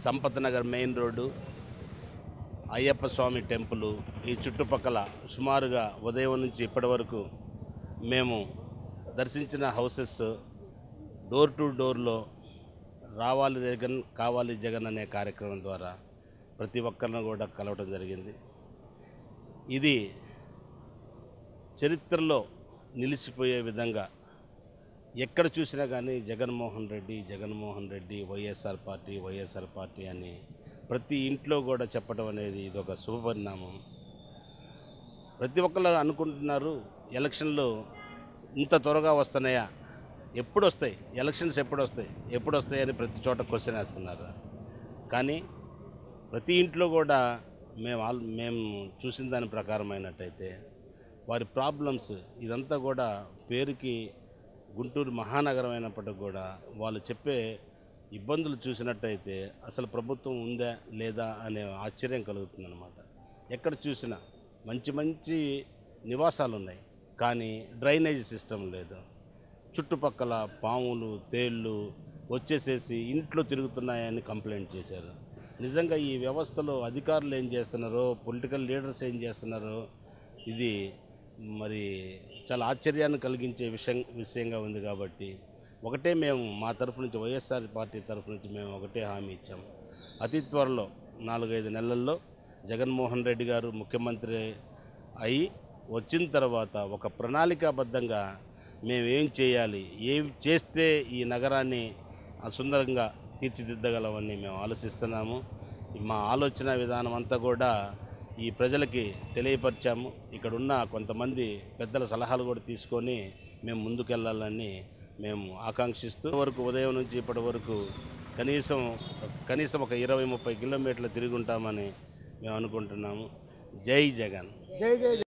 Sampath Nagar main road Ayyappa Swamy temple ఈ చుట్టుపక్కల సుమారుగా ఉదయం నుంచి ఇప్పటి వరకు మేము దర్శించిన హౌసెస్ డోర్ టు డోర్లో రావాలి జగన్ కావాలి జగన్ అనే కార్యక్రమం ద్వారా ప్రతి ఒక్కరిని కూడా కలవటం జరిగింది ఇది చరిత్రలో నిలిచిపోయే విధంగా ఎక్కడ చూసినా కానీ Jaganmohan Reddy Jaganmohan Reddy YSR party YSR party అని ప్రతి ఇంట్లో కూడా చెప్పడం అనేది ఇది ఒక శుభపరిణామం ప్రతి ఒక్కరు అనుకుంటున్నారు ఎలక్షన్లు ఇంత త్వరగా వస్తున్నాయా ఎప్పుడు వస్తాయి ఎలక్షన్స్ ఎప్పుడు వస్తాయి ఎప్పుడు వస్తాయి అని ప్రతి చోట క్వశ్చన్ వేస్తున్నారు కానీ ప్రతి ఇంట్లో కూడా మేము ఆల్ మేము చూసిన దాని ప్రకారం అయినట్టయితే వారి ప్రాబ్లమ్స్ ఇదంతా కూడా పేరుకి గుంటూరు మహానగరం అయినప్పటికి కూడా వాళ్ళు చెప్పే ఇబ్బందులు చూసినట్టయితే అసలు ప్రభుత్వం ఉందా లేదా అనే ఆశ్చర్యం కలుగుతుందన్నమాట ఎక్కడ చూసినా మంచి మంచి నివాసాలు ఉన్నాయి కానీ డ్రైనేజ్ సిస్టమ్ లేదు చుట్టుపక్కల పాములు తేళ్ళు వచ్చేసేసి ఇంట్లో తిరుగుతున్నాయని కంప్లైంట్ చేశారు నిజంగా ఈ వ్యవస్థలో అధికారులు ఏం చేస్తున్నారో పొలిటికల్ లీడర్స్ ఏం చేస్తున్నారో ఇది మరి చాలా ఆశ్చర్యాన్ని కలిగించే విషయం విషయంగా ఉంది కాబట్టి ఒకటే మేము మా తరఫు నుంచి వైఎస్ఆర్ పార్టీ తరఫు నుంచి మేము ఒకటే హామీ ఇచ్చాము అతి త్వరలో నాలుగైదు నెలల్లో జగన్మోహన్ రెడ్డి గారు ముఖ్యమంత్రి అయి వచ్చిన తర్వాత ఒక ప్రణాళికాబద్ధంగా మేము ఏం చేయాలి ఏం చేస్తే ఈ నగరాన్ని సుందరంగా తీర్చిదిద్దగలమని మేము ఆలోచిస్తున్నాము మా ఆలోచన విధానం అంతా కూడా ఈ ప్రజలకి తెలియపరిచాము ఇక్కడ ఉన్న కొంతమంది పెద్దల సలహాలు కూడా తీసుకొని మేము ముందుకెళ్ళాలని మేము ఆకాంక్షిస్తూ వరకు ఉదయం నుంచి ఇప్పటి వరకు కనీసం కనీసం ఒక ఇరవై ముప్పై కిలోమీటర్లు తిరిగి ఉంటామని మేము అనుకుంటున్నాము జై జగన్ జై జై